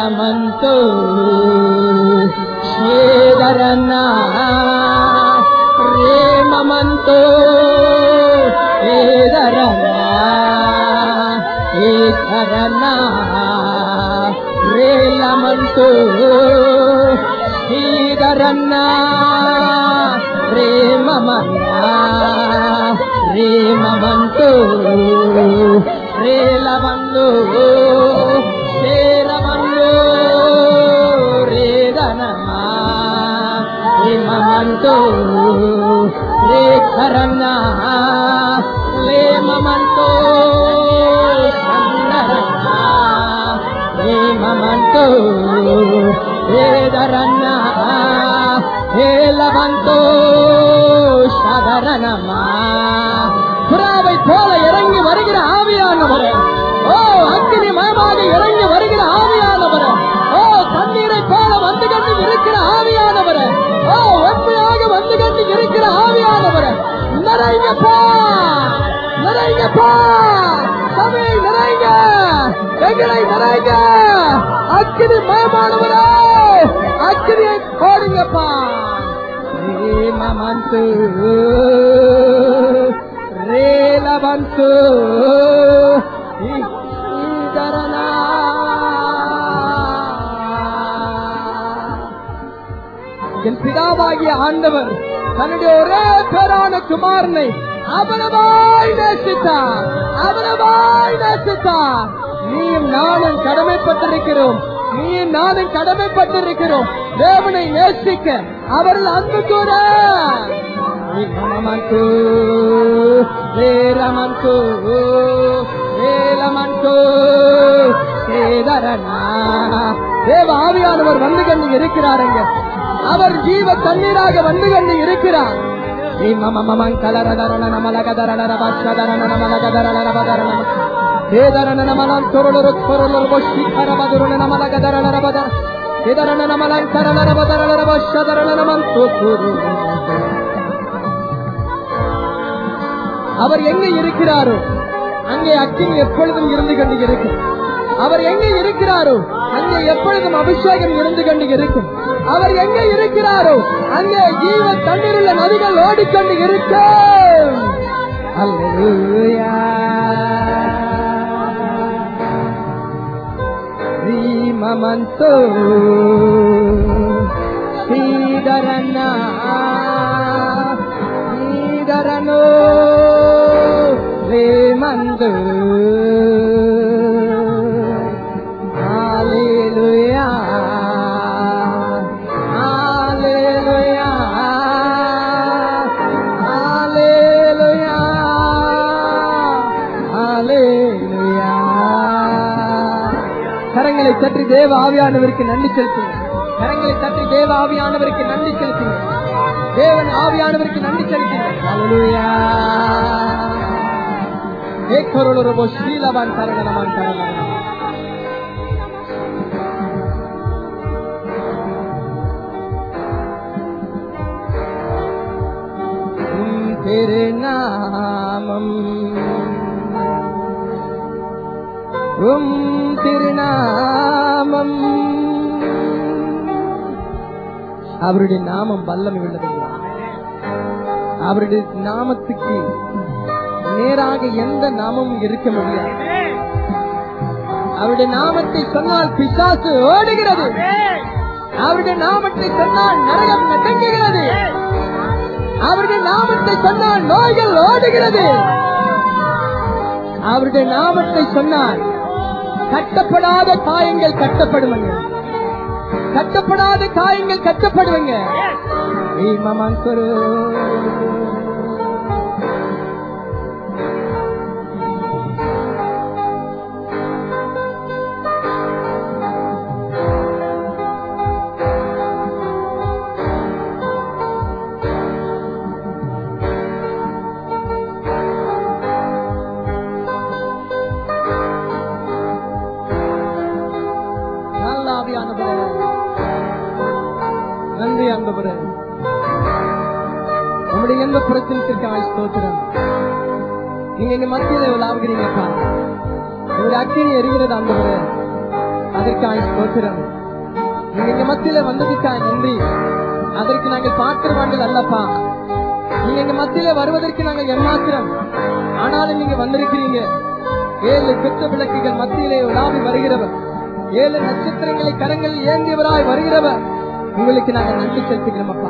ರೇಲಮಂತು ಶ್ರೀಧರನ್ನ ರೇಮಮಂತು ಶ್ರೀಧರನ್ನ ಶ್ರೀಧರನ್ನ ರೇಲಮಂತು ಶ್ರೀಧರನ್ನ ರೇಮಮನ್ನ ರೇಮಮಂತು ರೇಲಮಂದು ಸೇರಮಂದು ರೇದನಮ ರೇಮಮಂತು ರೇಖರನ್ನ ಲೇಮಮಂತು ಚಂದರನ್ನ ರೇಮಮಂತು ರೇದರನ್ನ ಹೇಲವಂತು சதரணமா புறாவை போல இறங்கி வருகிற ஆவியானவரே ஓ அக்கினி மயமாக இறங்கி வருகிற ஆவியானவரே ஓ தண்ணீரை போல வந்து கண்டு இருக்கிற ஆவியானவரே ஓ உண்மையாக வந்து கண்டு இருக்கிற ஆவியானவரே நிறைங்கப்பா நிறைங்கப்பா சபை நிறைங்க எங்களை நிறைங்க அக்கினி மயமானவரே அக்கினியை போடுங்கப்பா ರೇಮಮಂತು ರೇಲವಂತು ಶ್ರೀಧರನ என் பிதாவாகிய ஆண்டவர் தன்னுடைய ஒரே பேரான குமாரனை அவனவாய் நேசித்தார் அவனவாய் நேசித்தார் நீயும் நானும் கடமைப்பட்டிருக்கிறோம் நீயும் நானும் கடமைப்பட்டிருக்கிறோம் தேவனை நேசிக்க அவர்கள் அன்பு கூற ரமமந்து ரேரமந்து ரேலமந்து சேதரனா தேவ ஆவியானவர் வந்து கண்டு இருக்கிறாருங்க அவர் ஜீவ தண்ணீராக வந்து கண்டு இருக்கிறார் அவர் எங்க இருக்கிறாரோ அங்கே அக்கினி எப்பொழுதும் இருந்து கொண்டு இருக்கும் அவர் எங்க இருக்கிறாரோ அங்கே எப்பொழுதும் அபிஷேகம் இருந்து கொண்டு இருக்கும் அவர் எங்க இருக்கிறாரோ அங்கே ஜீவ தண்ணீருள்ள நதிகள் ஓடிக்கொண்டு இருக்கும் அல்லேலூயா ಶ್ರೀಮಮಂತು ಶ್ರೀಧರನ ಶ್ರೀಧರನು ರೇಮಂದು Hallelujah. Hallelujah. Hallelujah. Hallelujah. கரங்களை தட்டி தேவ ஆவியானவருக்கு நன்றி செலுத்துங்க கரங்களை தட்டி தேவ ஆவியானவருக்கு நன்றி செலுத்துங்க தேவன் ஆவியானவருக்கு நன்றி செலுத்துங்க ஹalleluya ஏக்கரோலரபோ ஸ்ரீலவான் சரணனமான் சரணனமான் உம் திருநாமம் உம் திருநாமம் அவருடைய நாமம் வல்லமை உள்ளதுங்களா அவருடைய நாமத்துக்கு நேராக எந்த நாமமும் இருக்க முடியாது அவருடைய நாமத்தை சொன்னால் பிசாசு ஓடுகிறது அவருடைய நாமத்தை சொன்னால் நரகம் நடுங்குகிறது அவருடைய நாமத்தை சொன்னால் நோய்கள் ஓடுகிறது அவருடைய நாமத்தை சொன்னால் கட்டப்படாத காயங்கள் கட்டப்படுவங்க கட்டப்படாத காயங்கள் கட்டப்படுவங்க நல்ல ஆவியானவரே நன்றி ஆண்டவரே உங்களுடைய எந்த பிரச்சனைக்கு ஸ்தோத்திரம் நீங்க எங்க மத்தியில விளாவுகிறீங்கப்பா உங்களுடைய அக்கினி எரிகிறது ஆண்டவரே அதற்கு நாளுக்காய் ஸ்தோத்திரம் நீங்க எங்க மத்தியில வந்ததுக்காய் நன்றி அதற்கு நாங்கள் பாத்திரவான்கள் அல்லப்பா நீங்க எங்க மத்தியில வருவதற்கு நாங்கள் எம்மாத்திரம் ஆனாலும் நீங்க வந்திருக்கிறீங்க ஏழு பெற்ற விளக்குகள் மத்தியிலே உலாவி வருகிறவர் ஏழு நட்சத்திரங்களை கரங்களில் ஏந்தியவராய் வருகிறவர் உங்களுக்கு நாங்கள் நன்றி செலுத்துகிறோம் அப்பா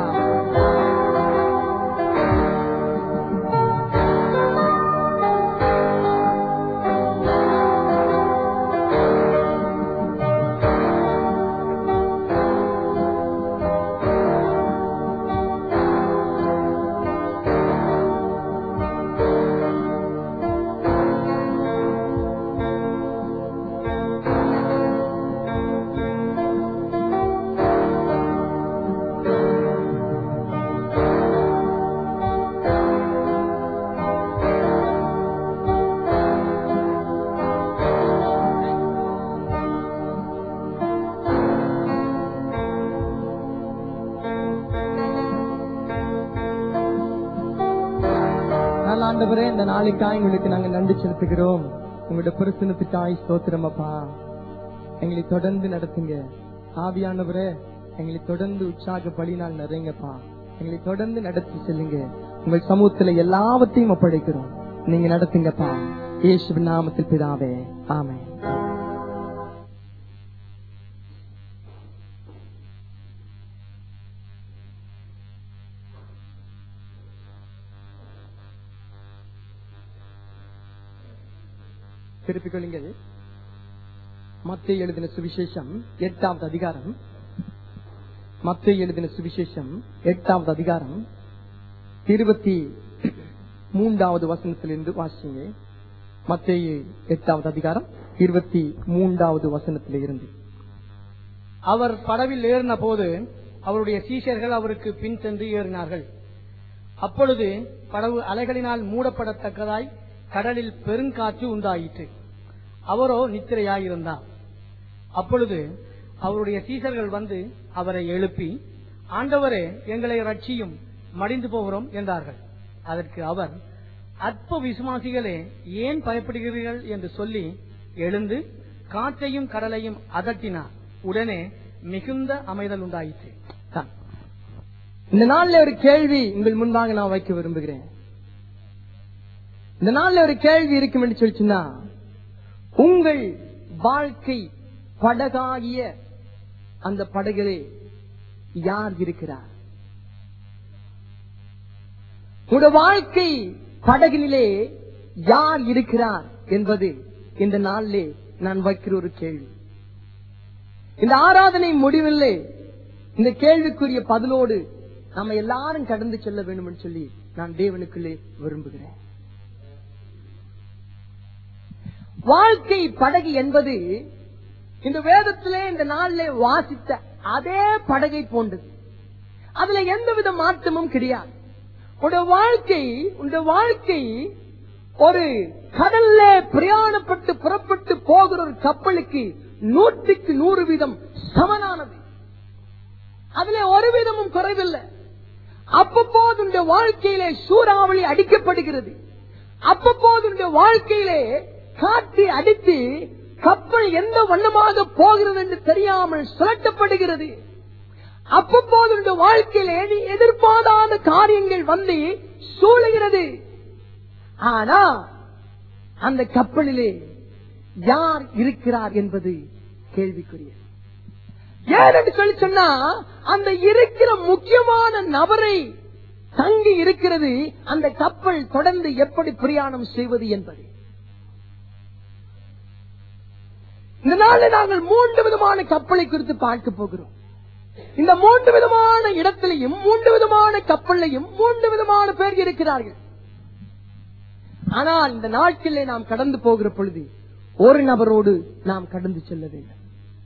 நல்ல ஆண்டவரே இந்த நாளுக்காய் உங்களுக்கு நாங்க நன்றி செலுத்துகிறோம் உங்களுடைய பிரசனத்துக்காய் ஸ்தோத்திரம் அப்பா எங்களை தொடர்ந்து நடத்துங்க ஆவியானவரே எங்களை தொடர்ந்து உற்சாக பலினால் நிறைங்கப்பா எங்களை தொடர்ந்து நடத்தி செல்லுங்க உங்கள் சமூகத்துல எல்லாவற்றையும் ஒப்படைக்கிறோம் நீங்க நடத்துங்கப்பா இயேசுவின் நாமத்தில் பிதாவே ஆமென் திருப்பிக் கொள்ளுங்கள் மத்திய எழுதின சுவிசேஷம் எட்டாவது அதிகாரம் மத்திய எழுதின சுவிசேஷம் எட்டாவது அதிகாரம் இருபத்தி மூன்றாவது வசனத்திலிருந்து வாசிங்க மத்திய எட்டாவது அதிகாரம் இருபத்தி மூன்றாவது வசனத்திலிருந்து அவர் படவில் ஏறின போது அவருடைய சீஷர்கள் அவருக்கு பின் சென்று ஏறினார்கள் அப்பொழுது படவு அலைகளினால் மூடப்படத்தக்கதாய் கடலில் பெருங்காற்று உண்டாயிற்று அவரோ நித்திரையாயிருந்தார் அப்பொழுது அவருடைய சீஷர்கள் வந்து அவரை எழுப்பி ஆண்டவரே எங்களை ரட்சியும் மடிந்து போகிறோம் என்றார்கள் அதற்கு அவர் அற்ப விசுவாசிகளே ஏன் பயப்படுகிறீர்கள் என்று சொல்லி எழுந்து காற்றையும் கடலையும் அதட்டினார் உடனே மிகுந்த அமைதல் உண்டாயிற்று தான். இந்த நாள்ல ஒரு கேள்வி உங்கள் முன்பாக நான் வைக்க விரும்புகிறேன் இந்த நாள்ல ஒரு கேள்வி இருக்கும் என்று சொல்லிச்சுன்னா உங்கள் வாழ்க்கை படகாகிய அந்த படகிலே யார் இருக்கிறார் உங்களுடைய வாழ்க்கை படகினிலே யார் இருக்கிறார் என்பது இந்த நாளிலே நான் வைக்கிற ஒரு கேள்வி இந்த ஆராதனை முடிவில்லை இந்த கேள்விக்குரிய பதிலோடு நாம எல்லாரும் கடந்து செல்ல வேண்டும் என்று சொல்லி நான் தேவனுக்குள்ளே விரும்புகிறேன் வாழ்க்கை படகு என்பது இந்த வேதத்திலே இந்த நாளிலே வாசித்த அதே படகை போன்றது அதுல எந்தவித மாற்றமும் கிடையாது உடைய வாழ்க்கை உடைய வாழ்க்கை ஒரு கடல்ல பிரயாணப்பட்டு புறப்பட்டு போகிற ஒரு கப்பலுக்கு நூற்றுக்கு நூறு வீதம் சமனானது அதுல ஒரு விதமும் குறைவில்லை அப்பப்போது உடைய வாழ்க்கையிலே சூறாவளி அடிக்கப்படுகிறது அப்பப்போது உடைய வாழ்க்கையிலே காற்று அடித்து கப்பல் எந்த வண்ணமாக போகிறது என்று தெரியாமல் சுழட்டப்படுகிறது அப்பப்போது உடைய வாழ்க்கையிலே நீ எதிர்பாராத காரியங்கள் வந்து சூழுகிறது ஆனா அந்த கப்பலிலே யார் இருக்கிறார் என்பது கேள்விக்குரியது ஏன் என்று சொல்லி சொன்னா அந்த இருக்கிற முக்கியமான நபரை தங்கி இருக்கிறது அந்த கப்பல் தொடர்ந்து எப்படி பிரயாணம் செய்வது என்பது இந்த நாளில் நாங்கள் மூன்று விதமான கப்பலை குறித்து பார்க்க போகிறோம் இந்த மூன்று விதமான இடத்திலையும் மூன்று விதமான கப்பல்லையும் மூன்று விதமான பேர் இருக்கிறார்கள் ஆனால் இந்த நாட்களிலே நாம் கடந்து போகிற பொழுது ஒரு நபரோடு நாம் கடந்து செல்ல வேண்டும்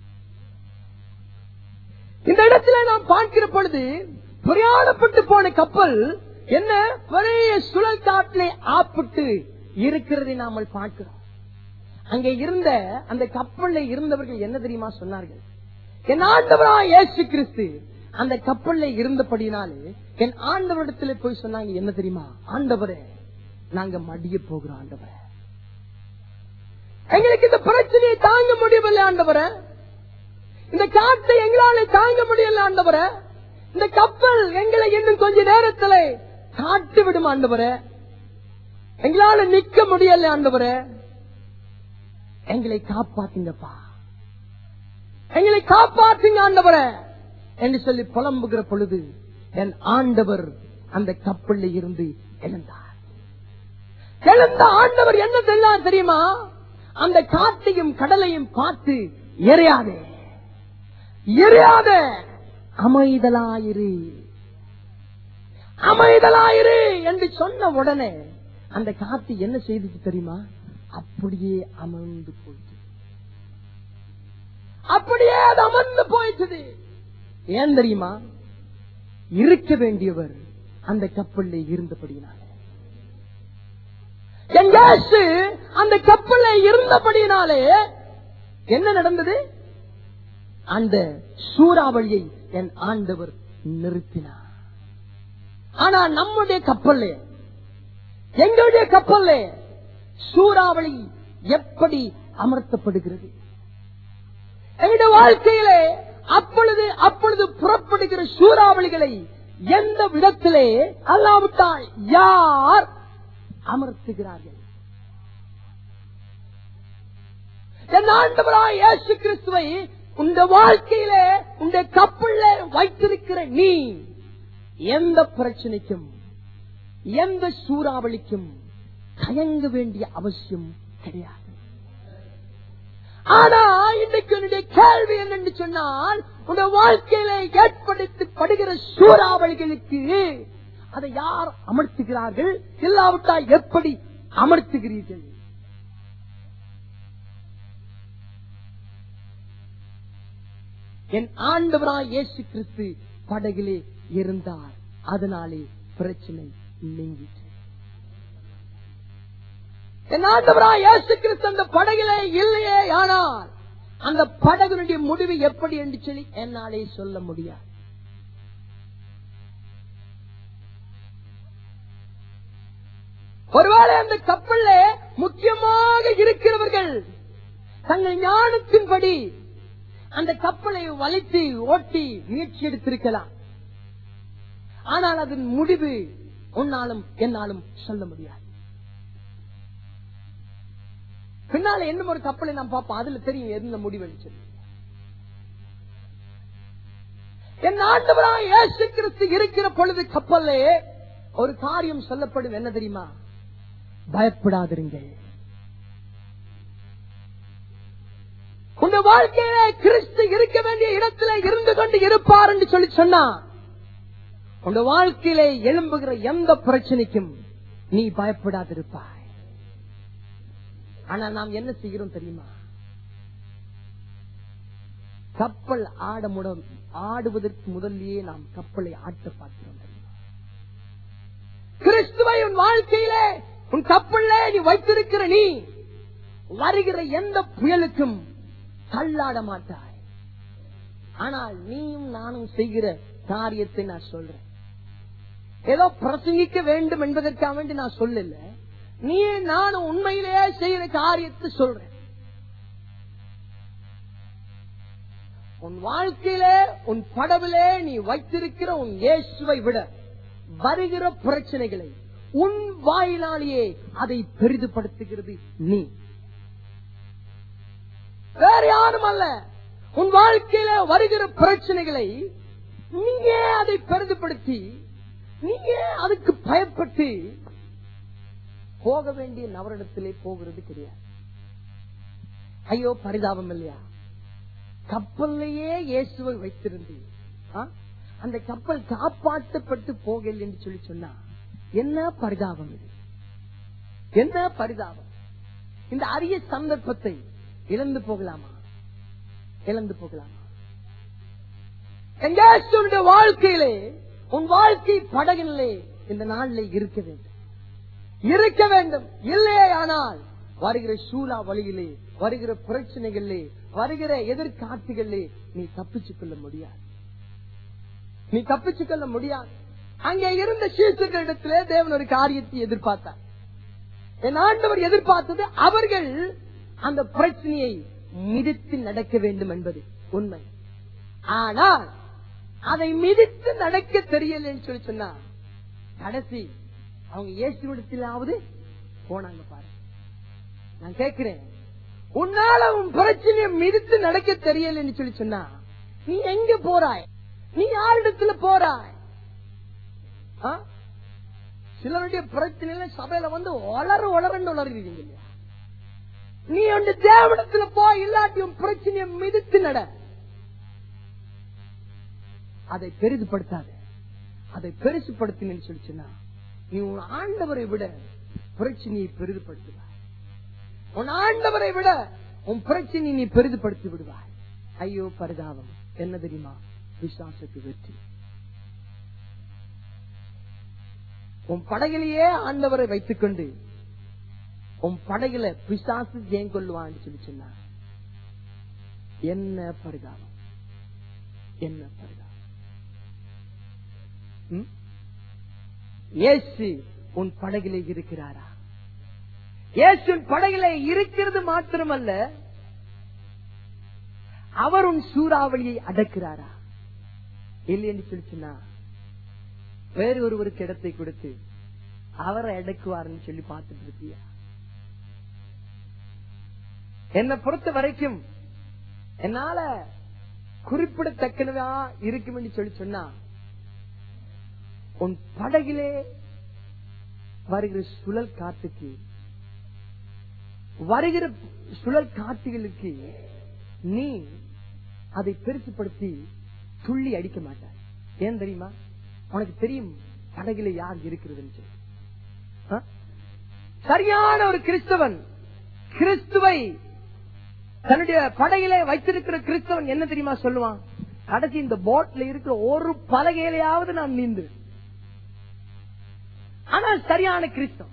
இந்த இடத்துல நாம் பார்க்கிற பொழுது பிரயாணப்பட்டு போன கப்பல் என்ன பெரிய சுழல் காட்டிலே ஆப்பிட்டு இருக்கிறதை நாமல் பார்க்கிறோம் அங்கே இருந்த அந்த கப்பல்ல இருந்தவர்கள் என்ன தெரியுமா சொன்னார்கள் என் ஆண்டவரா இயேசு கிறிஸ்து அந்த கப்பல்ல இருந்தபடினாலே என் ஆண்டவரிடத்துல போய் சொன்னாங்க என்ன தெரியுமா ஆண்டவரே நாங்க மடிய போகிறோம் ஆண்டவரே எங்களுக்கு இந்த பிரச்சனையை தாங்க முடியவில்லை ஆண்டவரே இந்த காற்றை எங்களால தாங்க முடியல ஆண்டவரே இந்த கப்பல் எங்களை இன்னும் கொஞ்ச நேரத்துல காட்டு விடும் ஆண்டவரே எங்களால நிக்க முடியல ஆண்டவரே எங்களை காப்பாத்துங்கப்பா எங்களை காப்பாத்துங்க ஆண்டவரே என்று சொல்லி புலம்புகிற பொழுது என் ஆண்டவர் அந்த கப்பலில் இருந்து எழுந்தார் எழுந்த ஆண்டவர் என்ன செய்யலாம் தெரியுமா அந்த காட்டையும் கடலையும் பார்த்து எரியாதே எரியாதே அமைதலாயிரு அமைதலாயிரு என்று சொன்ன உடனே அந்த காத்து என்ன செய்துச்சு தெரியுமா அப்படியே அமர்ந்து போயிட்டு அப்படியே அது அமர்ந்து போயிட்டது ஏன் தெரியுமா இருக்க வேண்டியவர் அந்த கப்பல்ல இருந்தபடியினால என் இயேசு அந்த கப்பல்ல இருந்தபடியினாலே என்ன நடந்தது அந்த சூறாவளியை என் ஆண்டவர் நிறுத்தினார் ஆனா நம்முடைய கப்பல்ல எங்களுடைய கப்பல்ல சூறாவளி எப்படி அமர்த்தப்படுகிறது எங்களுடைய வாழ்க்கையிலே அப்பொழுது அப்பொழுது புறப்படுகிற சூறாவளிகளை எந்த விதத்திலே அல்லாவிட்டால் யார் அமர்த்துகிறார்கள் என் ஆண்டவராய் இயேசு கிறிஸ்துவை உங்க வாழ்க்கையிலே உங்க கப்பல்ல வைத்திருக்கிற நீ எந்த பிரச்சனைக்கும் எந்த சூறாவளிக்கும் தயங்க வேண்டிய அவசியம் கிடையாது ஆனா இன்னைக்கு என்னுடைய கேள்வி என்னன்னு சொன்னால் உங்க வாழ்க்கையில ஏற்படுத்தப்படுகிற சூறாவளிகளுக்கு அதை யார் அமர்த்துகிறார்கள் இல்லாவிட்டால் எப்படி அமர்த்துகிறீர்கள் என் ஆண்டவராய் இயேசு கிறிஸ்து படகிலே இருந்தார் அதனாலே பிரச்சனை நீங்கிட்டு என் ஆண்டவராய் இயேசு கிறிஸ்து அந்த படகிலே இல்லையே ஆனால் அந்த படகுனுடைய முடிவு எப்படி என்று சொல்லி என்னாலே சொல்ல முடியாது ஒருவேளை அந்த கப்பல்ல முக்கியமாக இருக்கிறவர்கள் தங்கள் ஞானத்தின்படி அந்த கப்பலை வளைத்து ஓட்டி முயற்சி எடுத்திருக்கலாம் ஆனால் அதன் முடிவு உன்னாலும் என்னாலும் சொல்ல முடியாது பின்னால என்ன ஒரு கப்பலை நாம் பார்ப்போம் அதுல தெரியும் எந்த முடிவு சொல்லி என் ஆண்டவராய் இயேசு கிறிஸ்து இருக்கிற பொழுது கப்பல்லே ஒரு காரியம் சொல்லப்படும் என்ன தெரியுமா பயப்படாதிருங்கள் உங்க வாழ்க்கையில கிறிஸ்து இருக்க வேண்டிய இடத்துல இருந்து கொண்டு இருப்பார் என்று சொல்லி சொன்னா உங்க வாழ்க்கையில எழும்புகிற எந்த பிரச்சனைக்கும் நீ பயப்படாதிருப்பாய் ஆனா நாம் என்ன செய்கிறோம் தெரியுமா கப்பல் ஆட முட ஆடுவதற்கு முதல்லயே நாம் கப்பலை ஆட்ட பார்க்கிறோம் தெரியுமா? கிறிஸ்துவை உன் வாழ்க்கையிலே உன் கப்பல்ல நீ வைத்திருக்கிற நீ வருகிற எந்த புயலுக்கும் தள்ளாட மாட்டாய் ஆனால் நீயும் நானும் செய்கிற காரியத்தை நான் சொல்றேன் ஏதோ பிரசங்கிக்க வேண்டும் என்பதற்காக வேண்டி நான் சொல்லல நீ நானும் உண்மையிலேயே செய்கிற காரியத்தை சொல்றேன் உன் வாழ்க்கையிலே உன் படவிலே நீ வைத்திருக்கிற உன் இயேசுவை விட வருகிற பிரச்சனைகளை உன் வாயிலாலேயே அதை பெரிதுபடுத்துகிறது நீ வேற யாரும் அல்ல உன் வாழ்க்கையில வருகிற பிரச்சனைகளை நீங்க அதை பெரிதுபடுத்தி நீங்க அதுக்கு பயப்பட்டு போக வேண்டிய நவரிடத்திலே போகிறது கிடையாது ஐயோ பரிதாபம் இல்லையா கப்பல்லையே இயேசுவை வைத்திருந்து ஆ? அந்த கப்பல் காப்பாற்றப்பட்டு போகல என்று சொல்லி சொன்னா என்ன பரிதாபம் இது என்ன பரிதாபம் இந்த அரிய சந்தர்ப்பத்தை இழந்து போகலாமா இழந்து போகலாமா எங்கேயாச்சும் உன்னுடைய வாழ்க்கையிலே உன் வாழ்க்கை படகிலே இந்த நாளிலே இருக்க வேண்டும் இருக்க வேண்டும் இல்லையே ஆனால் வருகிற சூழா வழியிலே வருகிற பிரச்சனைகளிலே வருகிற எதிர்காட்டுகளிலே நீ தப்பிச்சுக் கொள்ள முடியாது நீ தப்பிச்சுக் கொள்ள முடியாது அங்கே இருந்த சீசர்களிடத்திலே தேவன் ஒரு காரியத்தை எதிர்பார்த்தார் என் ஆண்டவர் எதிர்பார்த்தது அவர்கள் அந்த பிரச்சனையை மிதித்து நடக்க வேண்டும் என்பது உண்மை ஆனால் அதை மிதித்து நடக்க தெரியலன்னு சொல்லி சொன்னா கடைசி அவங்க இயேசுவிடத்திலாவது போனாங்க பாரு நான் கேட்கிறேன் உன்னால உன் பிரச்சனையை மிதித்து நடக்க தெரியலன்னு சொல்லி சொன்னா நீ எங்க போறாய் நீ யாரிடத்துல போறாய் ஆ? சிலருடைய பிரச்சனையில சபையில வந்து வளர வளரன்னு வளருறீங்க இல்லையா நீ வந்து தேவனத்துல போய் இல்லாட்டி உன் பிரச்சனையை மிதித்து நட அதை பெரிதுபடுத்தாத அதை பெருசுபடுத்தினு சொல்லிச்சுன்னா நீ உன் ஆண்டவரை விட பிரச்சனையை பெரிதுபடுத்துவாய் உன் ஆண்டவரை விட உன் பிரச்சனையை நீ பெரிதுபடுத்தி விடுவாய் ஐயோ பரிதாபம் என்ன தெரியுமா விசுவாசத்து வெற்றி உன் படகிலேயே ஆண்டவரை வைத்துக் கொண்டு உன் படகுல பிசாசு ஜெயம் கொள்ளுவான்னு சொல்லி சொன்னார் என்ன பரிதாபம் என்ன பரிதாபம் ம்? இயேசு உன் படகிலே இருக்கிறாரா இயேசு உன் படகிலே இருக்கிறது மாத்திரமல்ல அவர் உன் சூறாவளியை அடக்கிறாரா இல்லைன்னு சொல்லி சொன்னா வேறு ஒருவருக்கு இடத்தை கொடுத்து அவரை அடக்குவார்னு சொல்லி பார்த்துட்டு இருக்கியா என்னை பொறுத்த வரைக்கும் என்னால குறிப்பிடத்தக்கனதா இருக்கும் என்று சொல்லி சொன்னா உன் படகிலே வருகிற சுழல் காத்துக்கு வருகிற சுழல் காற்றுகளுக்கு நீ அதை பெருசுப்படுத்தி துள்ளி அடிக்க மாட்டாய் ஏன் தெரியுமா உனக்கு தெரியும் படகில யார் இருக்கிறதுன்னு சொல்லி. ஆ? சரியான ஒரு கிறிஸ்தவன் கிறிஸ்துவை தன்னுடைய படகிலே வைத்திருக்கிற கிறிஸ்தவன் என்ன தெரியுமா சொல்லுவான் கடைசி இந்த போட்ல இருக்கிற ஒரு பலகையிலையாவது நான் நீந்து ஆனால் சரியான கிறிஸ்தவன்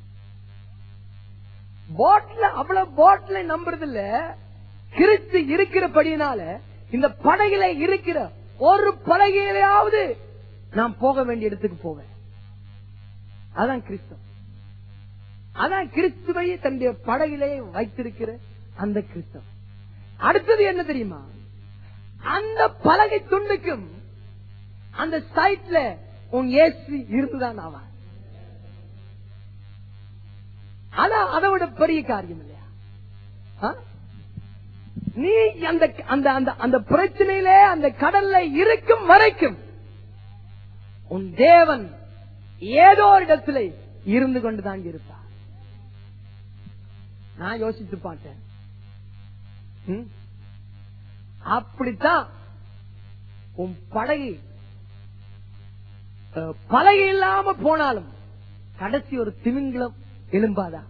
போட்ல அவ்வளவு போட்ல நம்புறது இல்ல கிறிஸ்து இருக்கிறபடினால இந்த படகில இருக்கிற ஒரு பலகையிலாவது நான் போக வேண்டிய இடத்துக்கு போவேன் அதான் கிறிஸ்தவம் அதான் கிறிஸ்துவை தன்னுடைய படகிலே வைத்திருக்கிற அந்த கிறிஸ்தவம் அடுத்தது என்ன தெரியுமா அந்த பலகை துண்டுக்கும் அந்த சைட்ல உன் இயேசு இருந்துதான் ஆவார் அதான் அதை விட பெரிய காரியம் இல்லையா ஆ? நீ அந்த அந்த அந்த அந்த பிரச்சனையிலே அந்த கடல்ல இருக்கும் வரைக்கும் உன் தேவன் ஏதோ ஒரு இடத்துல இருந்து கொண்டுதான் இருப்பார் நான் யோசித்து பார்த்தேன் ம்? அப்படித்தான் உன் படகு அஹ், பலகை இல்லாம போனாலும் கடைசி ஒரு திமிங்கிலம் எழும்பாதா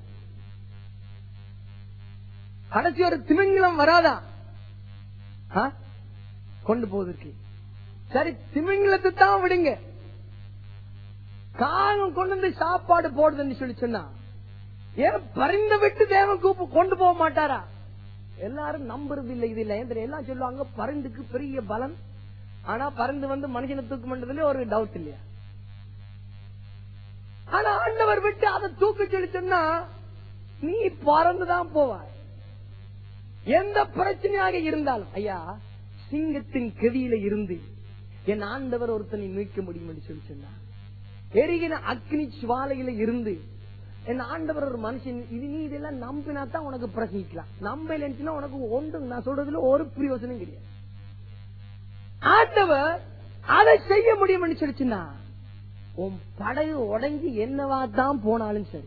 கடைசி ஒரு திமிங்கிலம் வராதா ஆ? கொண்டு போவதற்கு சரி திமிங்கிலத்தை தான் விடுங்க காகம் கொண்டு வந்து சாப்பாடு போடுதுன்னு சொல்லி சொன்னா ஏன் பரிந்து விட்டு தேவன் கூப்பு கொண்டு போக மாட்டாரா எல்லாரும் நம்புறது இல்ல இது இல்ல ஏன் தெரியும்? எல்லாம் சொல்லுவாங்க பருந்துக்கு பெரிய பலன் ஆனா பருந்து வந்து மனுஷனை தூக்க மாட்டதுல ஒரு டவுட் இல்லையா ஆனா ஆண்டவர் விட்டு அதை தூக்க சொல்லி சொன்னா நீ பறந்துதான் போவாய் எந்த பிரச்சனையாக இருந்தாலும் ஐயா சிங்கத்தின் கெதியில இருந்து என் ஆண்டவர் ஒருத்தனை மீட்க முடியும் என்று சொல்லி சொன்னார் எரிகின அக்னி சுவாலையில இருந்து என் ஆண்டவர் ஒரு மனுஷன் இது நீ இதெல்லாம் நம்பினா தான் உனக்கு பிரசங்கிக்கலாம் நம்பலன்னுச்சுன்னா உனக்கு ஒன்று நான் சொல்றதுல ஒரு பிரயோசனம் கிடையாது ஆண்டவர் அதை செய்ய முடியும்னு சொல்லிச்சுன்னா உன் படகு உடைஞ்சு என்னவா தான் போனாலும் சரி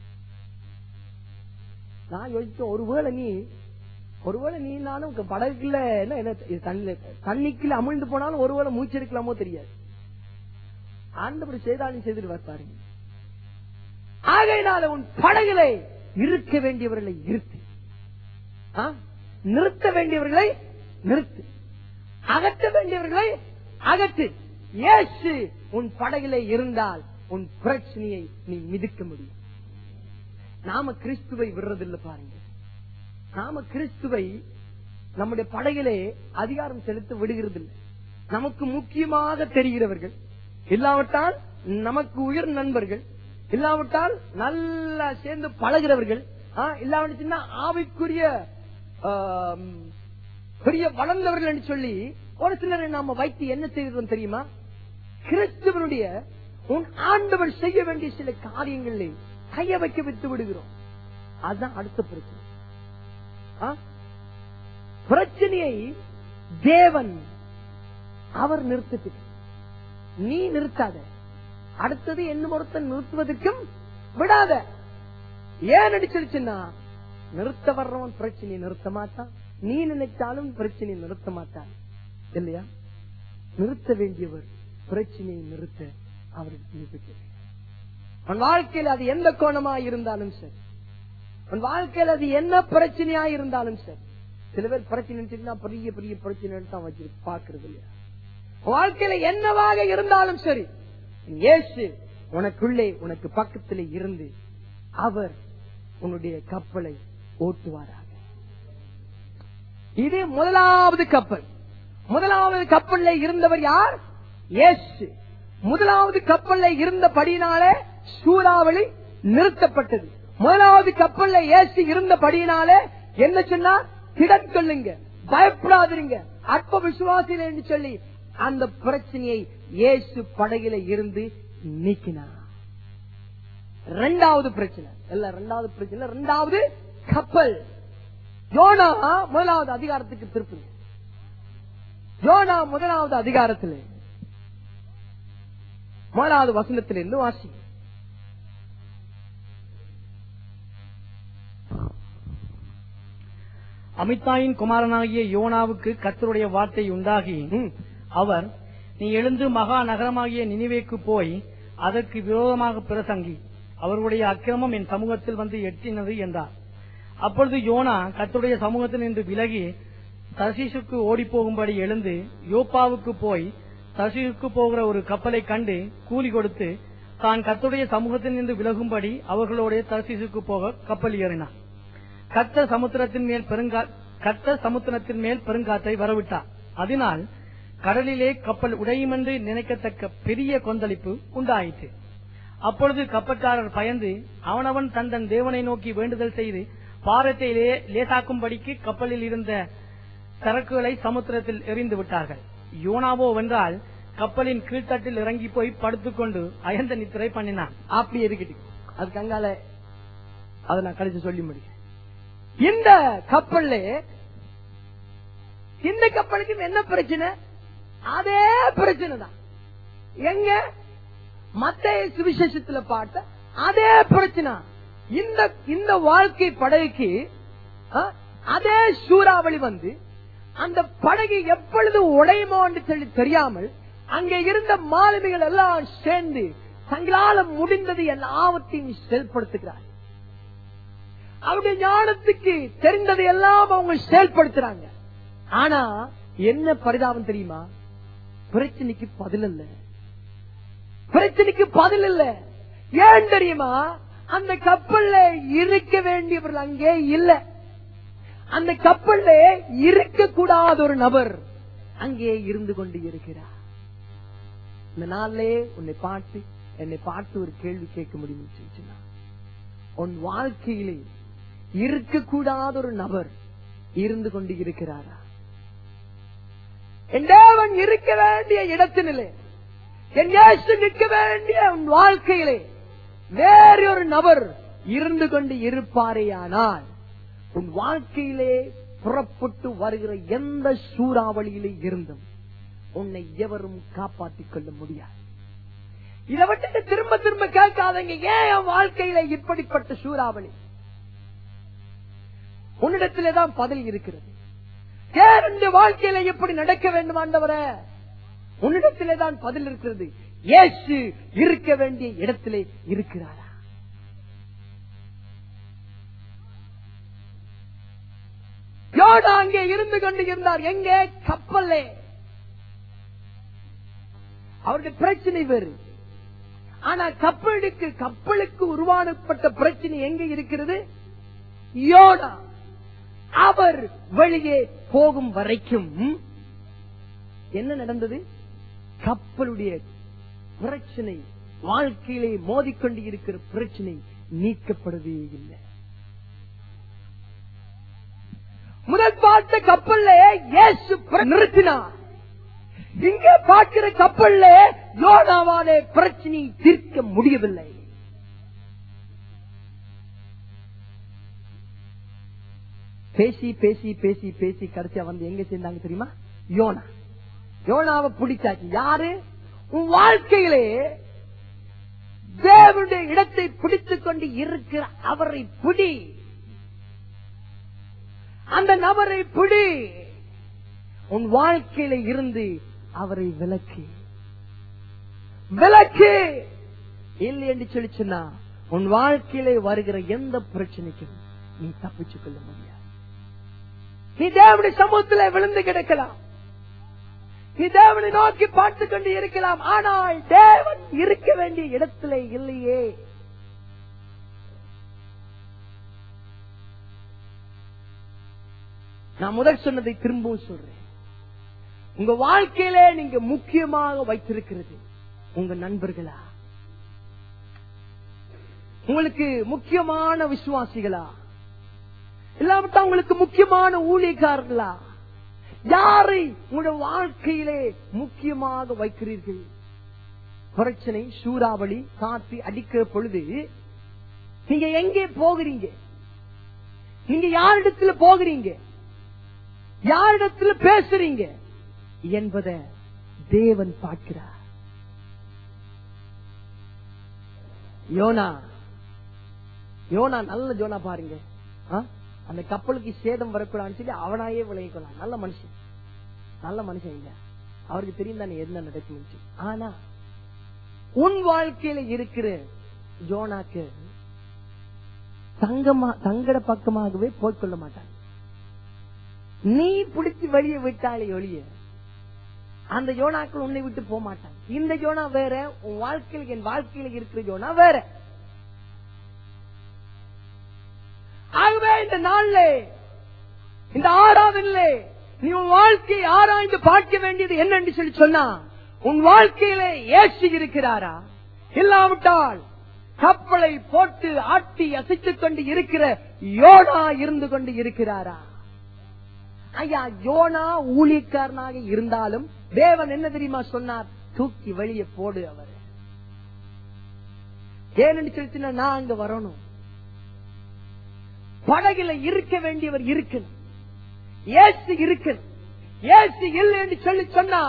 நான் யோசிச்சேன் ஒருவேளை நீ ஒருவேளை நீ நானும் உங்க படகுல என்ன என்ன இது தண்ணில தண்ணிக்குள்ள அமிழ்ந்து போனாலும் ஒருவேளை மூச்சு எடுக்கலாமோ தெரியாது ஆண்டவர் செய்தாலும் செய்துட்டு பாருங்க ஆகையினால உன் படகுல இருக்க வேண்டியவர்களை இருத்து ஆ? நிறுத்த வேண்டியவர்களை நிறுத்து அகற்ற வேண்டியவர்களை அகற்று இயேசு உன் படகிலே இருந்தால் உன் பிரச்சனையை நீ மிதிக்க முடியும் நாம கிறிஸ்துவை விடுறதில்லை பாருங்க நாம கிறிஸ்துவை நம்முடைய படகிலே அதிகாரம் செலுத்த விடுகிறது இல்லை நமக்கு முக்கியமாக தெரிகிறவர்கள் இல்லாவிட்டால் நமக்கு உயர் நண்பர்கள் இல்லாவிட்டால் நல்லா சேர்ந்து பழகிறவர்கள் ஆ, இல்லாவிட்டுன்னா ஆவிக்குரிய ஆம், பெரிய வளர்ந்தவர்கள் என்று சொல்லி ஒரு சிலரை நாம வைத்து என்ன செய்கிறோம் தெரியுமா கிறிஸ்துவனுடைய உன் ஆண்டவர் செய்ய வேண்டிய சில காரியங்களில் கைய வைக்க விட்டு விடுகிறோம் அதுதான் அடுத்த பிரச்சனை ஆ? பிரச்சனையை தேவன் அவர் நிறுத்திட்டு நீ நிறுத்தாத அடுத்தது என்ன ஒருத்தன் நிறுத்துவதற்கும் விடாத ஏன் அடிச்சிருச்சுன்னா நிறுத்த வர்றவன் பிரச்சனையை நிறுத்த மாட்டான் நீ நினைச்சாலும் பிரச்சனையை நிறுத்த மாட்டான் இல்லையா நிறுத்த வேண்டியவர் பிரச்சனையை நிறுத்த அவருக்கு நிரூபிக்க உன் வாழ்க்கையில் அது எந்த கோணமா இருந்தாலும் சரி உன் வாழ்க்கையில் அது என்ன பிரச்சனையா இருந்தாலும் சரி சில பேர் பிரச்சனை பெரிய பெரிய பிரச்சனை தான் வச்சு பாக்குறது இல்லையா உன் வாழ்க்கையில என்னவாக இருந்தாலும் சரி இயேசு உனக்குள்ளே உனக்கு பக்கத்திலே இருந்து அவர் உன்னுடைய கப்பலை ஓட்டுவாராக இது முதலாவது கப்பல் முதலாவது கப்பல்ல இருந்தவர் யார் இயேசு முதலாவது கப்பல்ல இருந்தபடியினாலே சூறாவளி நிறுத்தப்பட்டது முதலாவது கப்பல்ல இயேசு இருந்தபடியினாலே என்ன சொன்னா திடக்கொள்ளுங்க பயப்படாதீங்க அற்ப விசுவாசிகள் என்று சொல்லி அந்த பிரச்சனையை இயேசு படகில இருந்து நீக்கினார் ரெண்டாவது பிரச்சனை இல்ல ரெண்டாவது பிரச்சனை ரெண்டாவது கப்பல் யோனா முதலாவது அதிகாரத்துக்கு திருப்புங்க யோனா முதலாவது அதிகாரத்தில் முதலாவது வசனத்திலிருந்து வாசி அமித்தாயின் குமாரனாகிய யோனாவுக்கு கர்த்தருடைய வார்த்தை உண்டாகி அவர் நீ எழுந்து மகா நகரமாகிய நினிவேக்கு போய் அதற்கு விரோதமாக பிரசங்கி அவர்களுடைய அக்கிரமம் என் சமூகத்தில் வந்து எட்டினது என்றார் அப்பொழுது யோனா கர்த்தருடைய சமூகத்தில் நின்று விலகி தர்சீசுக்கு ஓடிப் போகும்படி எழுந்து யோப்பாவுக்கு போய் தர்சீசுக்கு போகிற ஒரு கப்பலை கண்டு கூலி கொடுத்து தான் கர்த்தருடைய சமூகத்தில் நின்று விலகும்படி அவர்களோட தர்சீசுக்கு போக கப்பல் ஏறினார் கத்த சமுத்திரத்தின் மேல் பெருங்கா கத்த சமுத்திரத்தின் மேல் பெருங்காற்றை வரவிட்டார் அதனால் கடலிலே கப்பல் உடையுமென்று நினைக்கத்தக்க பெரிய கொந்தளிப்பு உண்டாயிற்று அப்பொழுது கப்பற்காரர் பயந்து அவனவன் தன் தன் தேவனை நோக்கி வேண்டுதல் செய்து பாரத்தை லே- லேசாக்கும்படிக்கு கப்பலில் இருந்த சரக்குகளை சமுத்திரத்தில் எறிந்து விட்டார்கள் யோனாவோ வென்றால் கப்பலின் கீழ்த்தட்டில் இறங்கி போய் படுத்துக்கொண்டு அயர்ந்த நித்திரை பண்ணினான் அப்படி இருக்கட்டு அதுக்கு அங்கால அதை நான் கழிச்சு சொல்லி முடிக்கிறேன் இந்த கப்பல்ல இந்த கப்பலுக்கு என்ன பிரச்சனை அதே பிரச்சனை தான் எங்க மத்த சுவிசேஷத்துல பார்த்த அதே பிரச்சனை இந்த இந்த வாழ்க்கை படகுக்கு ஆ, அதே சூறாவளி வந்து அந்த படகு எப்பொழுது உடையுமோ என்று சொல்லி தெரியாமல் அங்கே இருந்த மாலுமிகள் எல்லாம் சேர்ந்து தங்களால முடிந்தது எல்லாவற்றையும் செயல்படுத்துகிறார் அவருடைய ஞானத்துக்கு தெரிந்ததை எல்லாம் அவங்க செயல்படுத்துறாங்க ஆனா என்ன பரிதாபம் தெரியுமா பிரச்சனைக்கு பதில் இல்ல பிரச்சனைக்கு பதில் இல்ல ஏன் தெரியுமா அந்த கப்பல்ல இருக்க வேண்டியவர்கள் அங்கே இல்ல அந்த கப்பல்ல இருக்கக்கூடாத ஒரு நபர் அங்கே இருந்து கொண்டு இருக்கிறார் இந்த நாளிலே உன்னை பார்த்து என்னை பார்த்து ஒரு கேள்வி கேட்க முடியும் சொல்லிச்சுன்னா உன் வாழ்க்கையிலே இருக்கக்கூடாத ஒரு நபர் இருந்து கொண்டு இருக்கிறாரா என் தேவன் இருக்க வேண்டிய இடத்தினிலே என் இயேசு நிற்க வேண்டிய உன் வாழ்க்கையிலே வேறு ஒரு நபர் இருந்து கொண்டு இருப்பாரேயானால் உன் வாழ்க்கையிலே புறப்பட்டு வருகிற எந்த சூறாவளியிலே இருந்தும் உன்னை எவரும் காப்பாற்றிக் கொள்ள முடியாது இதை விட்டுட்டு திரும்ப திரும்ப கேட்காதீங்க ஏன் என் வாழ்க்கையில இப்படிப்பட்ட சூறாவளி உன்னிடத்திலே தான் பதில் இருக்கிறது ஏன் இந்த வாழ்க்கையில எப்படி நடக்க வேண்டும் ஆண்டவரே உன்னிடத்திலே தான் பதில் இருக்கிறது இயேசு இருக்க வேண்டிய இடத்திலே இருக்கிறாரா யோனா அங்கே இருந்து கொண்டு இருந்தார் எங்கே கப்பல்லே அவருடைய பிரச்சனை வேறு ஆனா கப்பலுக்கு கப்பலுக்கு உருவானப்பட்ட பிரச்சனை எங்க இருக்கிறது யோனா அவர் வெளியே போகும் வரைக்கும் என்ன நடந்தது கப்பலுடைய பிரச்சனை வாழ்க்கையிலே மோதிக்கொண்டு இருக்கிற பிரச்சனை நீக்கப்படவே இல்லை முதல் பார்த்த கப்பல்ல இயேசு பிர- நிறுத்தினார் இங்க பார்க்கிற கப்பல்ல யோனாவாலே பிரச்சனை தீர்க்க முடியவில்லை பேசி பேசி பேசி பேசி கடைசியா வந்து எங்க சேர்ந்தாங்க தெரியுமா யோனா யோனாவை பிடிச்சாச்சு யாரு உன் வாழ்க்கையிலே தேவனுடைய இடத்தை பிடித்துக் கொண்டு இருக்கிற அவரை பிடி அந்த நபரை பிடி உன் வாழ்க்கையில இருந்து அவரை விலக்கு விலக்கு இல்லை என்று சொல்லிச்சுன்னா உன் வாழ்க்கையிலே வருகிற எந்த பிரச்சனைக்கும் நீ தப்பிச்சுக் கொள்ள முடியாது நீ தேவனுடைய சமூகத்திலே விழுந்து கிடக்கலாம் நீ தேவனை நோக்கி பார்த்து கொண்டு இருக்கலாம் ஆனால் தேவன் இருக்க வேண்டிய இடத்திலே இல்லையே நான் முதல் சொன்னதை திரும்பவும் சொல்றேன் உங்க வாழ்க்கையிலே நீங்க முக்கியமாக வைத்திருக்கிறது உங்க நண்பர்களா உங்களுக்கு முக்கியமான விசுவாசிகளா இல்லாவிட்டா உங்களுக்கு முக்கியமான ஊழியக்காரர்களா யாரை உங்களுடைய வாழ்க்கையிலே முக்கியமாக வைக்கிறீர்கள் பிரச்சனை சூறாவளி காத்து அடிக்கிற பொழுது நீங்க எங்கே போகிறீங்க நீங்க யாரிடத்துல போகிறீங்க யாரிடத்துல பேசுறீங்க என்பதை தேவன் பார்க்கிறார் யோனா யோனா நல்ல ஜோனா பாருங்க ஆ? அந்த கப்பலுக்கு சேதம் வரக்கூடாதுன்னு சொல்லி அவனாயே விளைவிக்கலாம் நல்ல மனுஷன் நல்ல மனுஷன் இல்ல அவருக்கு தெரியும் தானே என்ன நடக்கும் ஆனா உன் வாழ்க்கையில இருக்கிற ஜோனாக்கு தங்கமா தங்கட பக்கமாகவே போய்க்கொள்ள மாட்டான் நீ பிடிச்சு வெளியே விட்டாலே ஒழிய அந்த ஜோனாக்கள் உன்னை விட்டு போக மாட்டான் இந்த ஜோனா வேற உன் வாழ்க்கையில் என் வாழ்க்கையில இருக்கிற ஜோனா வேற ஆகவே இந்த நாள்ல இந்த ஆறாவதில்லை நீ உன் வாழ்க்கையை ஆராய்ந்து பார்க்க வேண்டியது என்னன்னு சொல்லி சொன்னா உன் வாழ்க்கையிலே ஏசி இருக்கிறாரா இல்லாவிட்டால் கப்பலை போட்டு ஆட்டி அசைத்துக் கொண்டு இருக்கிற யோனா இருந்து கொண்டு இருக்கிறாரா ஐயா யோனா ஊழியக்காரனாக இருந்தாலும் தேவன் என்ன தெரியுமா சொன்னார் தூக்கி வெளியே போடு அவர் ஏன்னு சொல்லிச்சுன்னா நான் அங்க வரணும் படகுல இருக்க வேண்டியவர் இருக்கணும் ஏசு இருக்கணும் ஏசு இல்லை என்று சொல்லி சொன்னா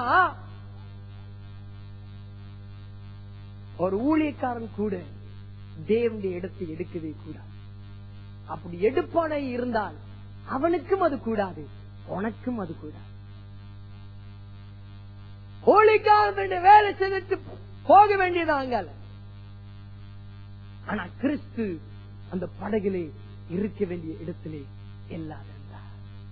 ஒரு ஊழியக்காரன் கூட தேவனுடைய இடத்தை எடுக்கவே கூடாது அப்படி எடுப்பானே இருந்தால் அவனுக்கும் அது கூடாது உனக்கும் அது கூடாது ஊழியக்காரன் வேலை செஞ்சுட்டு போக வேண்டியதாங்க ஆனா கிறிஸ்து அந்த படகிலே இருக்க வேண்டிய இடத்திலே இல்லாதிருந்தார்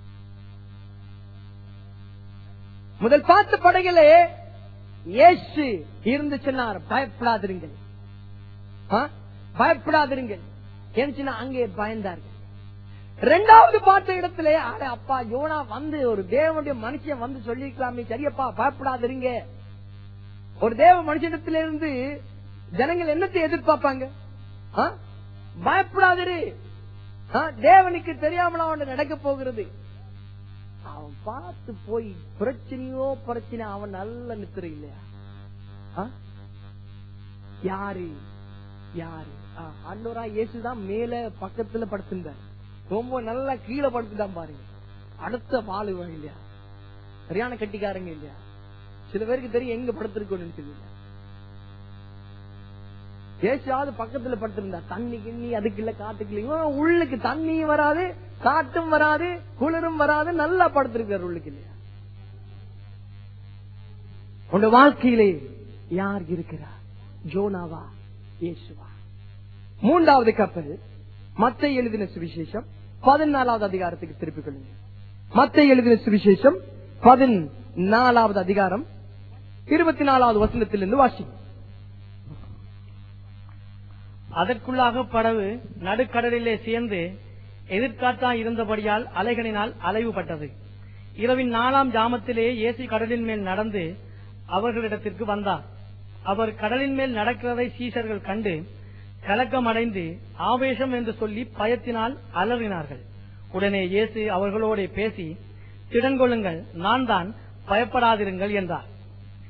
முதல் பார்த்த படகிலே இயேசு இருந்து சொன்னார் பயப்படாதிருங்கள் ஆ? பயப்படாதிருங்கள் ஏன்னு சொன்னா அங்கே பயந்தார்கள் ரெண்டாவது பார்த்த இடத்திலே அட அப்பா யோனா வந்து ஒரு தேவனுடைய மனுஷன் வந்து சொல்லிருக்கலாமே சரியப்பா பயப்படாதிருங்க ஒரு தேவ மனுஷனிடத்திலிருந்து ஜனங்கள் என்னத்தை எதிர்பார்ப்பாங்க ஆ? பயப்படாதிரு ஆ, தேவனுக்கு தெரியாமலா ஒன்று நடக்க போகிறது அவன் பார்த்து போய் பிரச்சனையோ பிரச்சனை அவன் நல்ல நித்திர இல்லையா ஆ? யாரு யாரு ஆ, ஆண்டவரா இயேசுதான் மேல பக்கத்துல படுத்திருந்தார் ரொம்ப நல்லா கீழே படுத்துதான் பாருங்க அடுத்த பாலு இல்லையா சரியான கட்டிக்காரங்க இல்லையா சில பேருக்கு தெரியும் எங்க படுத்திருக்கோம்னு தெரியல ஏசாவது பக்கத்துல படுத்திருந்தா தண்ணி கிண்ணி அதுக்கு இல்ல காத்துக்கு இல்ல இவன் உள்ளுக்கு தண்ணியும் வராது காட்டும் வராது குளிரும் வராது நல்லா படுத்திருக்காரு உள்ளுக்கு இல்லையா உங்க வாழ்க்கையிலே யார் இருக்கிறார் ஜோனாவா இயேசுவா மூன்றாவது கப்பல் மத்த எழுதின சுவிசேஷம் பதினாலாவது அதிகாரத்துக்கு திருப்பிக் கொள்ளுங்க மத்த எழுதின சுவிசேஷம் பதினாலாவது அதிகாரம் இருபத்தி நாலாவது வசனத்திலிருந்து வாசிக்கும் அதற்குள்ளாக படகு நடுக்கடலிலே சேர்ந்து எதிர்காற்றா இருந்தபடியால் அலைகளினால் அலைவுபட்டது இரவின் நாலாம் ஜாமத்திலே இயேசு கடலின் மேல் நடந்து அவர்களிடத்திற்கு வந்தார் அவர் கடலின் மேல் நடக்கிறதை சீசர்கள் கண்டு கலக்கமடைந்து ஆவேசம் என்று சொல்லி பயத்தினால் அலறினார்கள் உடனே இயேசு அவர்களோட பேசி திடன்கொள்ளுங்கள் நான் தான் பயப்படாதிருங்கள் என்றார்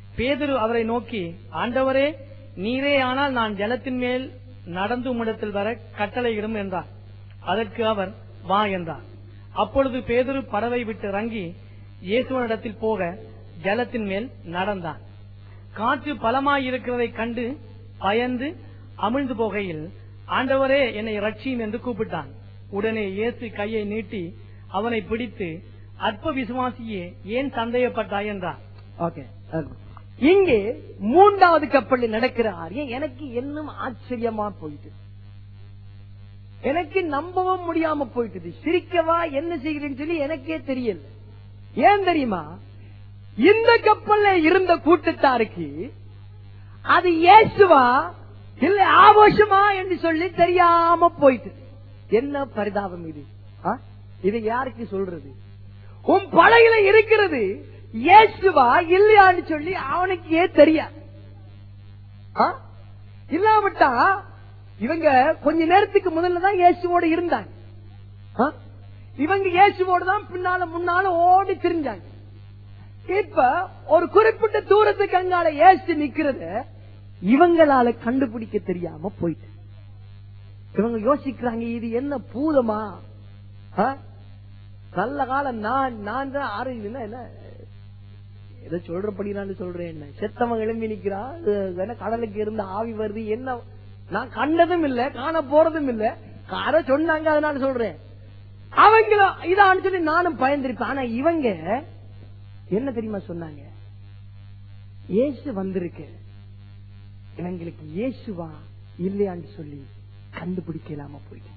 பேதுரு அவரை நோக்கி ஆண்டவரே நீரே ஆனால் நான் ஜலத்தின் மேல் நடந்து உம்மிடத்தில் வர கட்டளையிடும் என்றார் அதற்கு அவர் வா என்றார் அப்பொழுது பேதுரு பறவை விட்டு இறங்கி இயேசுவனிடத்தில் போக ஜலத்தின் மேல் நடந்தான் காற்று பலமாயிருக்கிறதைக் கண்டு பயந்து அமிழ்ந்து போகையில் ஆண்டவரே என்னை ரட்சியும் என்று கூப்பிட்டான் உடனே இயேசு கையை நீட்டி அவனை பிடித்து அற்ப விசுவாசியே ஏன் சந்தேகப்பட்டாய் என்றார் ஓகே இங்கே மூன்றாவது கப்பலில் நடக்கிற காரியம் எனக்கு இன்னும் ஆச்சரியமா போயிட்டு எனக்கு நம்பவும் முடியாம போயிட்டது சிரிக்கவா என்ன செய்கிறேன்னு சொல்லி எனக்கே தெரியல ஏன் தெரியுமா இந்த கப்பல்ல இருந்த கூட்டத்தாருக்கு அது இயேசுவா இல்ல ஆபோஷமா என்று சொல்லி தெரியாம போயிட்டு என்ன பரிதாபம் இது ஆ? இது யாருக்கு சொல்றது உன் படகுல இருக்கிறது இயேசுவா இல்லையான்னு சொல்லி அவனுக்கே தெரியாது ஆ? இல்லாவிட்டா இவங்க கொஞ்ச நேரத்துக்கு முதல்ல தான் இயேசுவோட இருந்தாங்க ஆ? இவங்க இயேசுவோட தான் பின்னால முன்னால ஓடி திரிஞ்சாங்க இப்ப ஒரு குறிப்பிட்ட தூரத்துக்கு அங்கால இயேசு நிக்கிறத இவங்களால கண்டுபிடிக்க தெரியாம போயிட்டு இவங்க யோசிக்கிறாங்க இது என்ன பூதமா ஆ? நல்ல காலம் நான் நான் தான் ஆறு இல்லைன்னா என்ன ஏதோ சொல்றபடி நான் சொல்றேன் என்ன செத்தவன் எழும்பி நிக்கிறான் அது என்ன கடலுக்கு இருந்து ஆவி வருது என்ன நான் கண்டதும் இல்ல காண போறதும் இல்ல யாரோ சொன்னாங்க அதனால சொல்றேன் அவங்க இதான்னு சொல்லி நானும் பயந்திருப்பேன் ஆனா இவங்க என்ன தெரியுமா சொன்னாங்க இயேசு வந்திருக்கு இவங்களுக்கு இயேசுவா இல்லையான்னு சொல்லி கண்டுபிடிக்க இல்லாம போயிட்டு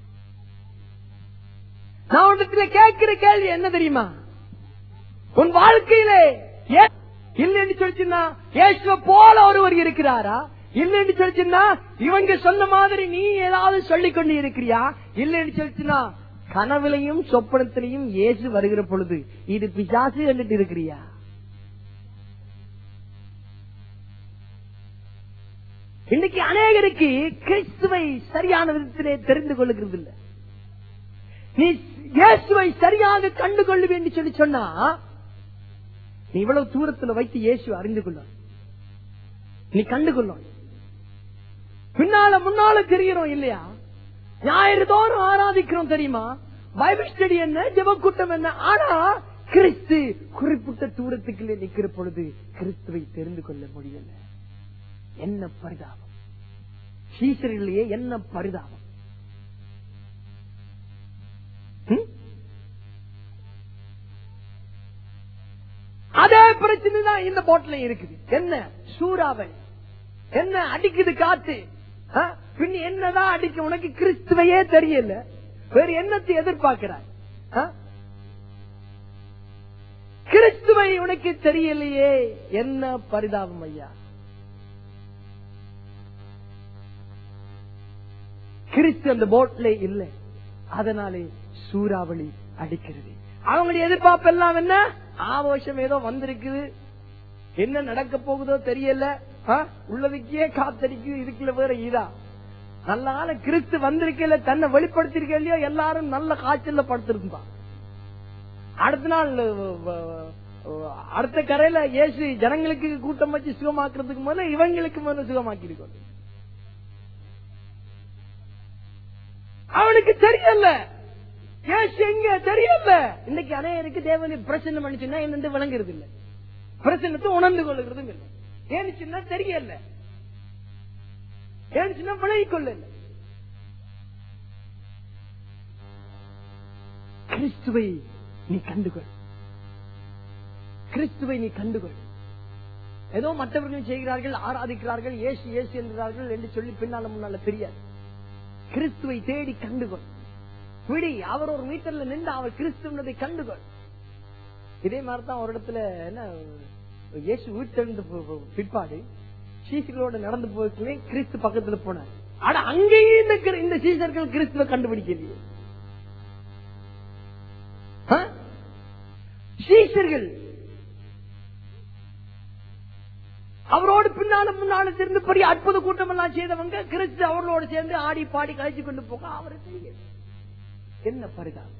நான் உன்னிடத்துல கேட்கிற கேள்வி என்ன தெரியுமா உன் வாழ்க்கையிலே ஏ- இல்லைன்னு சொல்லிச்சுன்னா இயேசுவ போல ஒருவர் இருக்கிறாரா இல்லைன்னு சொல்லிச்சுன்னா இவங்க சொன்ன மாதிரி நீ ஏதாவது சொல்லிக் கொண்டு இருக்கிறியா இல்லைன்னு சொல்லிச்சுன்னா கனவுலையும் சொப்பனத்திலையும் இயேசு வருகிற பொழுது இது பிசாசு கண்டுட்டு இருக்கிறியா இன்னைக்கு அநேகருக்கு கிறிஸ்துவை சரியான விதத்திலே தெரிந்து கொள்ளுகிறது இல்லை நீ இயேசுவை சரியாக கண்டு கொள்ளுவேன் என்று சொல்லி சொன்னா நீ இவ்வளவு தூரத்துல வைத்து இயேசு அறிந்து கொள்ள நீ கண்டு கொள்ளும் பின்னால முன்னால தெரியறோம் இல்லையா ஞாயிறு தோறும் ஆராதிக்கிறோம் தெரியுமா பைபிள் ஸ்டடி என்ன ஜெபக்கூட்டம் என்ன ஆனா கிறிஸ்து குறிப்பிட்ட தூரத்துக்குள்ளே நிக்கிற பொழுது கிறிஸ்துவை தெரிந்து கொள்ள முடியல என்ன பரிதாபம் சீசரிலேயே என்ன பரிதாபம் ம்? அதே பிரச்சனை தான் இந்த போட்ல இருக்குது என்ன சூறாவளி என்ன அடிக்குது காத்து ஆ? பின் என்னதான் அடிக்க உனக்கு கிறிஸ்துவையே தெரியல வேற என்னத்தை எதிர்பார்க்கிறாய் ஆ? கிறிஸ்துவை உனக்கு தெரியலையே என்ன பரிதாபம் ஐயா கிறிஸ்து அந்த போட்ல இல்லை அதனாலே சூறாவளி அடிக்கிறது அவங்களுடைய எதிர்பார்ப்பு எல்லாம் என்ன ஆவோஷம் ஏதோ வந்திருக்குது என்ன நடக்க போகுதோ தெரியல ஆ? உள்ளதுக்கே காத்தடிக்குது இதுக்குள்ள வேற இதா நல்ல நாள கிறிஸ்து வந்திருக்கல தன்னை வெளிப்படுத்திருக்க இல்லையோ எல்லாரும் நல்ல காய்ச்சல்ல படுத்திருந்தான் அடுத்த நாள் வ- வ- அடுத்த கரையில இயேசு ஜனங்களுக்கு கூட்டம் வச்சு சுகமாக்குறதுக்கு முதல்ல இவங்களுக்கு முதல்ல சுகமாக்கி இருக்கணும் அவனுக்கு தெரியல ஏசு எங்க தெரியல இன்னைக்கு அநேகருக்கு தேவனை பிரச்சனை பண்ணிச்சுன்னா என்னன்னு விளங்குறது இல்ல பிரச்சனத்தை உணர்ந்து கொள்ளுகிறதும் இல்ல ஏனுச்சுன்னா தெரியல ஏனுச்சுன்னா விலகி கொள்ளல கிறிஸ்துவை நீ கண்டுகொள் கிறிஸ்துவை நீ கண்டுகொள் ஏதோ மற்றவர்கள் செய்கிறார்கள் ஆராதிக்கிறார்கள் ஏசு ஏசு என்கிறார்கள் என்று சொல்லி பின்னால முன்னால தெரியாது கிறிஸ்துவை தேடி கண்டுகொள் விடி அவர் ஒரு மீட்டர்ல நின்று அவர் கிறிஸ்துவதை கண்டுகொள் இதே மாதிரிதான் ஒரு இடத்துல என்ன இயேசு உயிர்த்தெழுந்த பி- பி- பிற்பாடு சீசர்களோட நடந்து போய்க்குள்ளே கிறிஸ்து பக்கத்துல போனார் ஆனா அங்கேயும் இந்த கிற- இந்த சீசர்கள் கிறிஸ்துவ கண்டுபிடிக்கலையே ஆ? சீசர்கள் அவரோடு பின்னால முன்னால சேர்ந்து பெரிய அற்புத கூட்டம் எல்லாம் செய்தவங்க கிறிஸ்து அவர்களோடு சேர்ந்து ஆடி பாடி கழிச்சு கொண்டு போக அவரை தெரியல என்ன பரிதாபம்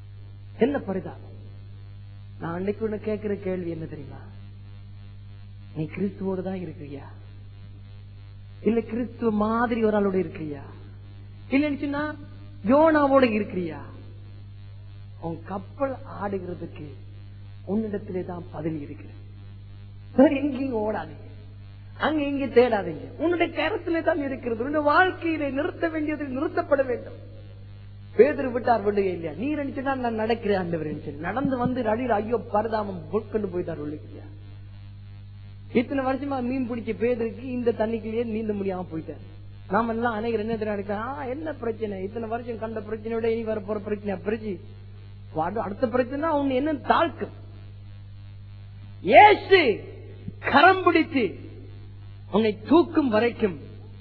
என்ன பரிதாபம் நான் அன்னைக்கு ஒண்ணு கேட்கிற கேள்வி என்ன தெரியுமா நீ கிறிஸ்துவோடு தான் இருக்கிறியா இல்ல கிறிஸ்துவ மாதிரி ஒரு ஆளோட இருக்கிறியா இல்லைன்னு சொன்னா யோனாவோட இருக்கிறியா உன் கப்பல் ஆடுகிறதுக்கு உன்னிடத்திலே தான் பதில் இருக்கு வேற எங்கேயும் ஓடாதீங்க அங்க இங்க தேடாதீங்க உன்னுடைய கரத்திலே தான் இருக்கிறது உன்னுடைய வாழ்க்கையிலே நிறுத்த வேண்டியது நிறுத்தப்பட வேண்டும் பேதர் விட்டார் விடுக இல்லையா நீ நினைச்சுன்னா நான் நடக்கிறேன் ஆண்டவர் நினைச்சு நடந்து வந்து அடியில் ஐயோ பரதாமம் கொண்டு போயிட்டார் இல்லையா இத்தனை வருஷமா மீன் பிடிச்ச பேதருக்கு இந்த தண்ணிக்குள்ளேயே நீந்த முடியாம போயிட்டார் நாம எல்லாம் அனைவர் என்ன தெரியும் நினைக்கிறோம், ஆ, என்ன பிரச்சனை இத்தனை வருஷம் கண்ட பிரச்சனையோட இனி வர போற பிரச்சனை பிரச்சனை வாடு- அடுத்த பிரச்சனை உன்னை என்ன தாழ்க்கும் ஏசு கரம் பிடித்து உன்னை தூக்கும் வரைக்கும்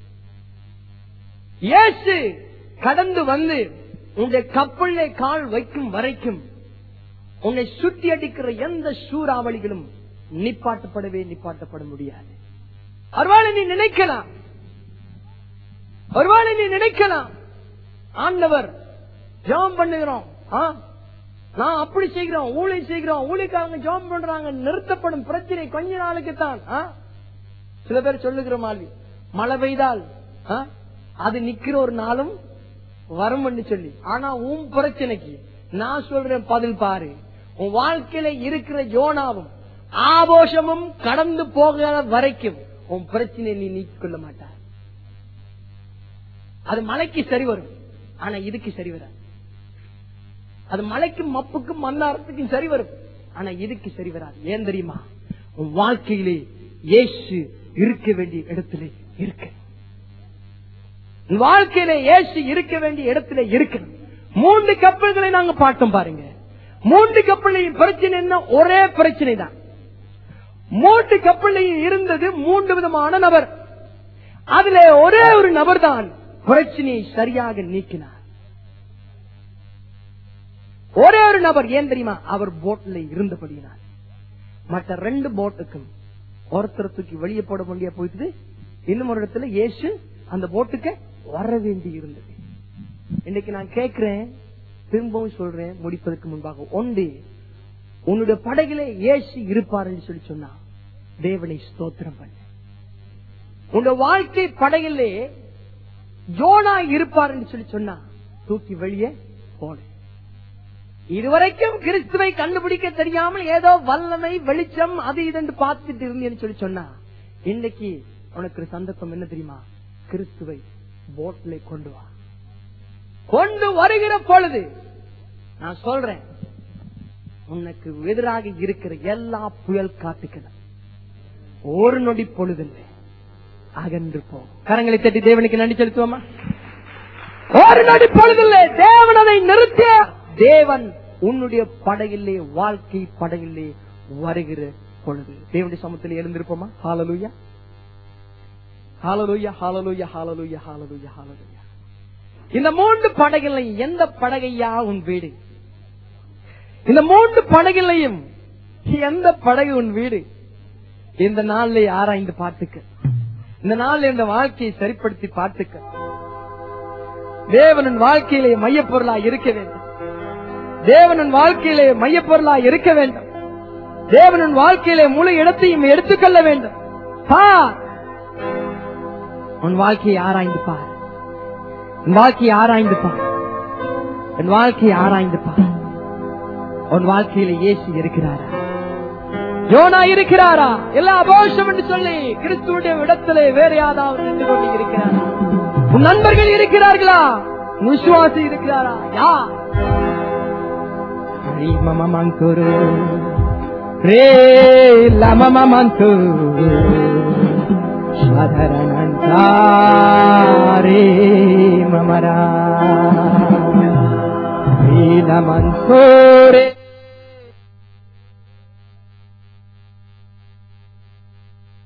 இயேசு கடந்து வந்து உன்னுடைய கப்பலிலே கால் வைக்கும் வரைக்கும் உன்னை சுத்தி அடிக்கிற எந்த சூறாவளிகளும் நிப்பாட்டப்படவே நிப்பாட்டப்பட முடியாது ஒருவேளை நீ நினைக்கலாம் ஒருவேளை நீ நினைக்கலாம் ஆண்டவர் ஜெபம் பண்ணுகிறோம் ஆ? நான் அப்படி செய்கிறோம் ஊழி செய்கிறோம் ஊழிக்காரங்க ஜெபம் பண்றாங்க நிறுத்தப்படும் பிரச்சனை கொஞ்ச நாளுக்கு தான் ஆ? சில பேர் சொல்லுகிற மாதிரி மழை பெய்தால் ஆ, அது நிக்கிற ஒரு நாளும் வரும்னு சொல்லி ஆனா உன் பிரச்சனைக்கு நான் சொல்றேன் பதில் பாரு உன் வாழ்க்கையில இருக்கிற யோனாவும் ஆபோஷமும் கடந்து போகிற வரைக்கும் உன் பிரச்சனையை நீ நீக்கிக் கொள்ள மாட்டாய் அது மலைக்கு சரி வரும் ஆனா இதுக்கு சரி வராது அது மலைக்கும் மப்புக்கும் மந்தாரத்துக்கும் சரி வரும் ஆனா இதுக்கு சரி வராது ஏன் தெரியுமா உன் வாழ்க்கையிலே இயேசு இருக்க வேண்டிய இடத்திலே இருக்க உன் வாழ்க்கையில இயேசு இருக்க வேண்டிய இடத்துல இருக்கணும் மூன்று கப்பல்களை நாங்க பார்த்தோம் பாருங்க மூன்று கப்பலையும் பிரச்சனை என்ன ஒரே பிரச்சனை தான் மூன்று கப்பலையும் இருந்தது மூன்று விதமான நபர் அதுல ஒரே ஒரு நபர் தான் பிரச்சனையை சரியாக நீக்கினார் ஒரே ஒரு நபர் ஏன் தெரியுமா அவர் போட்ல இருந்தபடியினார் மற்ற ரெண்டு போட்டுக்கும் ஒருத்தர் தூக்கி வெளியே போட வேண்டிய போயிட்டு இன்னும் ஒரு இடத்துல இயேசு அந்த போட்டுக்கு வர வேண்டி இருந்தது இன்னைக்கு நான் கேட்கிறேன் திரும்பவும் சொல்றேன் முடிப்பதற்கு முன்பாக ஒன்று உன்னுடைய படகிலே இயேசு இருப்பாருன்னு சொல்லி சொன்னா தேவனை ஸ்தோத்திரம் பண்ணு உன்னுடைய வாழ்க்கை படகிலே ஜோனா இருப்பாருன்னு சொல்லி சொன்னா தூக்கி வெளியே போன இதுவரைக்கும் கிறிஸ்துவை கண்டுபிடிக்க தெரியாமல் ஏதோ வல்லமை வெளிச்சம் அது இதென்று பார்த்துட்டு இருந்தேன்னு சொல்லி சொன்னா இன்னைக்கு உனக்கு ஒரு சந்தர்ப்பம் என்ன தெரியுமா கிறிஸ்துவை போட்ல கொண்டு வா கொண்டு வருகிற பொழுது நான் சொல்றேன் உனக்கு எதிராக இருக்கிற எல்லா புயல் காட்டுக்களும் ஒரு நொடி பொழுதில்லை அகன்று போ கரங்களை தட்டி தேவனுக்கு நன்றி செலுத்துவோமா ஒரு நொடி பொழுதில்லை தேவன் அதை நிறுத்திய தேவன் உன்னுடைய படையிலே வாழ்க்கை படையிலே வருகிற பொழுது தேவனுடைய சமத்தில் எழுந்திருப்போமா ஹாலலூயா ஹாலலூயா ஹாலலூயா ஹாலலூயா ஹாலலூயா ஹாலலூயா இந்த மூன்று படகுலையும் எந்த படகையா உன் வீடு இந்த மூன்று படகுலையும் எந்த படகு உன் வீடு இந்த நாள்ல ஆராய்ந்து பார்த்துக்க இந்த நாள்ல இந்த வாழ்க்கையை சரிப்படுத்தி பார்த்துக்க தேவனின் வாழ்க்கையிலே மையப்பொருளா இருக்க வேண்டும் தேவனின் வாழ்க்கையிலே மையப்பொருளா இருக்க வேண்டும் தேவனின் வாழ்க்கையிலே முழு இடத்தையும் எடுத்துக்கொள்ள வேண்டும் பார் உன் வாழ்க்கையை ஆராய்ந்து பார் உன் வாழ்க்கையை ஆராய்ந்து பார் உன் வாழ்க்கையை ஆராய்ந்து பார் உன் வாழ்க்கையில இயேசு இருக்கிறாரா யோனா இருக்கிறாரா எல்லா அபோஷம் என்று சொல்லி கிறிஸ்துவுடைய இடத்திலே வேற யாராவது நின்று கொண்டு இருக்கிறாரா உன் நண்பர்கள் இருக்கிறார்களா உன் விசுவாசி இருக்கிறாரா யா Ri mama mankuru Re la mama mankuru Shadharananta Re mamara Re la mankuru